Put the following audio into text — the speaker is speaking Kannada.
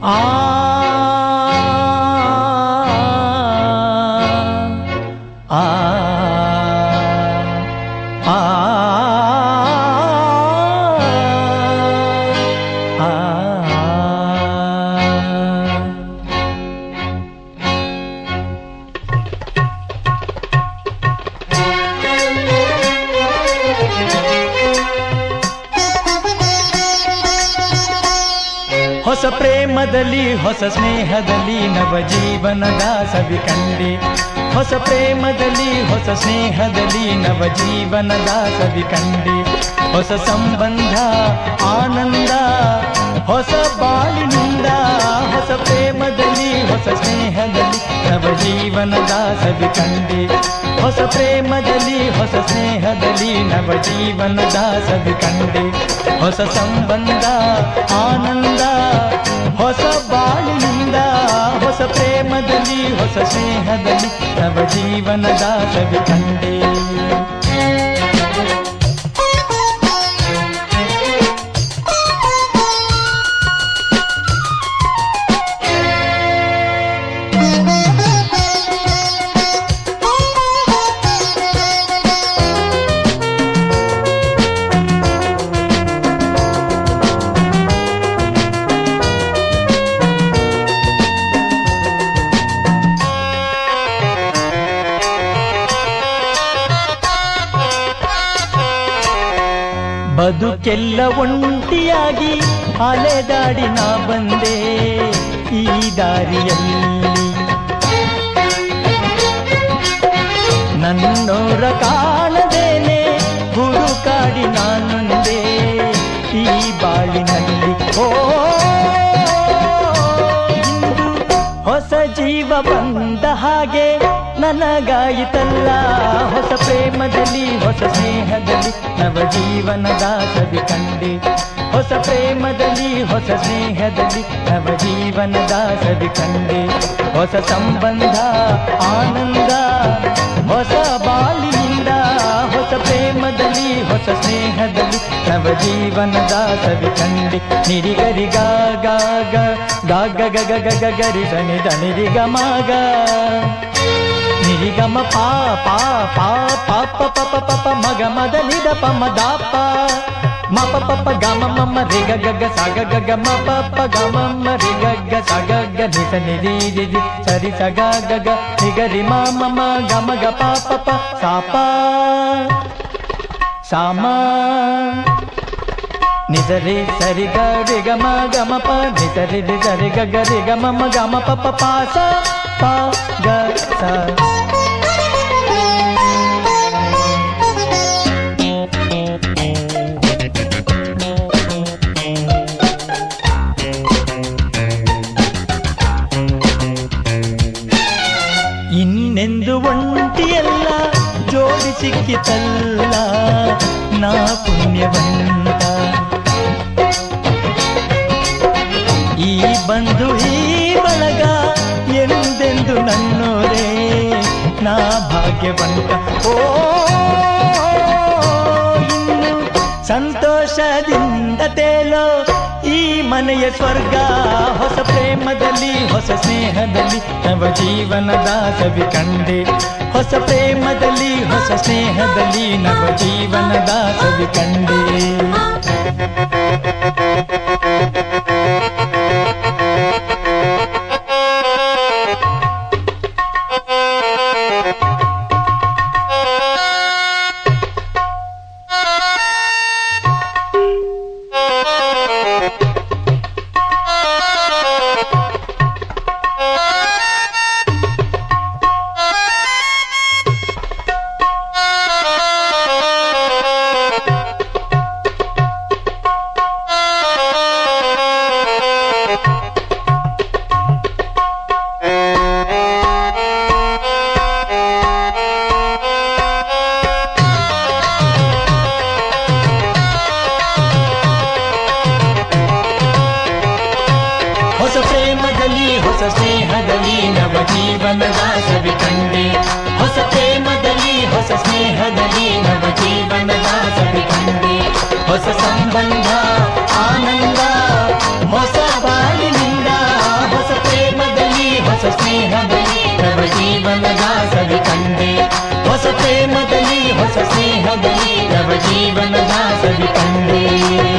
ಆ ಆ ಆ ಆ ಹೊಸ ಪ್ರೇಮದಲ್ಲಿ ಹೊಸ ಸ್ನೇಹದಲ್ಲಿ ನವ ಜೀವನದ ಸವಿ ಕಂಡೆ ಹೊಸ ಪ್ರೇಮದಲ್ಲಿ ಹೊಸ ಸ್ನೇಹದಲ್ಲಿ ನವ ಜೀವನದ ಸವಿ ಕಂಡೆ ಹೊಸ ಸಂಬಂಧ ಆನಂದ ಹೊಸ ಬಾಳಿನಿಂದ ಹೊಸ ಪ್ರೇಮದಲ್ಲಿ ಹೊಸ ಸ್ನೇಹದಲ್ಲಿ ನವ ಜೀವನದ ಸವಿ ಕಂಡೆ ಹೊಸ ಪ್ರೇಮದಲ್ಲಿ ಹೊಸ ಸ್ನೇಹದಲ್ಲಿ ನವ ಜೀವನದ ಸವಿ ಕಂಡೆ ಹೊಸ ಸಂಬಂಧ ಆನಂದ ಹೊಸ ಬಾಳಿನಿಂದ ಹೊಸ ಪ್ರೇಮದಲ್ಲಿ ಹೊಸ ಸ್ನೇಹದಲ್ಲಿ ನವ ಜೀವನದ ಸವಿ ಕಂಡೆ ಬದುಕೆಲ್ಲ ಒಂಟಿಯಾಗಿ ಅಲೆದಾಡಿ ನಾ ಬಂದೆ ಈ ದಾರಿಯಲ್ಲಿ ನನ್ನೋರ ಕಾಣದೇನೆ ಹುಡುಕಾಡಿ ನಾನೊಂದೇ ಈ ಬಾಳಿನಲ್ಲಿ ಓ ಇಂದು ಹೊಸ ಜೀವ ಬಂದ ಹಾಗೆ ನನಗಾಯಿತಲ್ಲ ಹೊಸ ಪ್ರೇಮದಲ್ಲಿ ಹೊಸ ಸ್ನೇಹದಲ್ಲಿ ನವ ಜೀವನದ ಸವಿ ಕಂಡೆ ಹೊಸ ಪ್ರೇಮದಲ್ಲಿ ಹೊಸ ಸ್ನೇಹದಲ್ಲಿ ನವ ಜೀವನದ ಸವಿ ಕಂಡೆ ಹೊಸ ಸಂಬಂಧ ಆನಂದ ಹೊಸ ಬಾಳಿನಿಂದ ಹೊಸ ಪ್ರೇಮದಲ್ಲಿ ಹೊಸ ಸ್ನೇಹದಲ್ಲಿ ನವ ಜೀವನದ ಸವಿ ಕಂಡೆ ನಿರಿಗರಿ ಗಾ ಗಾ ಗ ಗಾ ಗ ಗ ಗ ಗ ಗ ಗರಿ ಸನಿ ದನಿರಿ ಗ ಮ ಗ ನಿರಿಗಮ ಪಾ ಪಾ ಪಾ ಪಾ ಪ ಪ ಪ ಪ ಪ ಮಗ ಮದ ನಿದ ಪ ಮ ದ ಪ ಮ ಪ ಪ ಪ ಗ ಮ ಮ ಮ ರಿ ಗ ಗ ಗ ಸ ಗ ಗ ಗ ಮ ಪ ಪ ಗ ಮ ಮ ರಿ ಗ ಗ ಸ ಗ ಗ ನಿ ಸ ನಿ ರಿ ರಿ ರಿ ಸರಿ ಸ ಗ ಗ ಗ ನಿ ಗ ರಿ ಮ ಮ ಮ ಗ ಮ ಗ ಪ ಪ ಪ ಸ ಪ ಸ ಮ ನಿಸರಿ ಸರಿ ಗ ರಿ ಗ ಮ ಗ ಮ ಪ ನಿಸರಿ ರಿ ಸರಿ ಗ ಗ ರಿ ಗ ಮ ಮ ಗ ಮ ಪ ಪ ಪ ಸ ಪ ಗ ಸ ಇನ್ನೆಂದು ಒಂಟಿಯಲ್ಲ ಜೋಡಿ ಸಿಕ್ಕಿತಲ್ಲ ನಾ ಪುಣ್ಯವಂತ ಈ ಬಂಧು ಈ ಬಳಗ ಎಂದೆಂದು ನನ್ನೋರೇ ನಾ ಭಾಗ್ಯವಂತ ಓ ಇನ್ನು ಸಂತೋಷದಿಂದ ತೇಲೋ ಈ ಮನೆಯ ಸ್ವರ್ಗ ಹೊಸ ಪ್ರೇಮದಲ್ಲಿ ಹೊಸ ಸ್ನೇಹದಲ್ಲಿ ನವ ಜೀವನದ ಸವಿ ಕಂಡೆ ಹೊಸ ಪ್ರೇಮದಲ್ಲಿ ಹೊಸ ಸ್ನೇಹದಲ್ಲಿ ನವ ಜೀವನದ ಸವಿ ಕಂಡೆ ಹೊಸ ಪ್ರೇಮದಲ್ಲಿ ಹೊಸ ಸ್ನೇಹದಲ್ಲಿ ನವ ಜೀವನದ ಸವಿ ಕಂಡೆ ಹೊಸ ಪ್ರೇಮದಲ್ಲಿ ಹೊಸ ಸ್ನೇಹದಲ್ಲಿ ನವ ಜೀವನದ ಸವಿ ಕಂಡೆ ಹೊಸ ಸಂಬಂಧ ಆನಂದ ಹೊಸ ಬಾಳಿನಿಂದ ಕಂಡೆ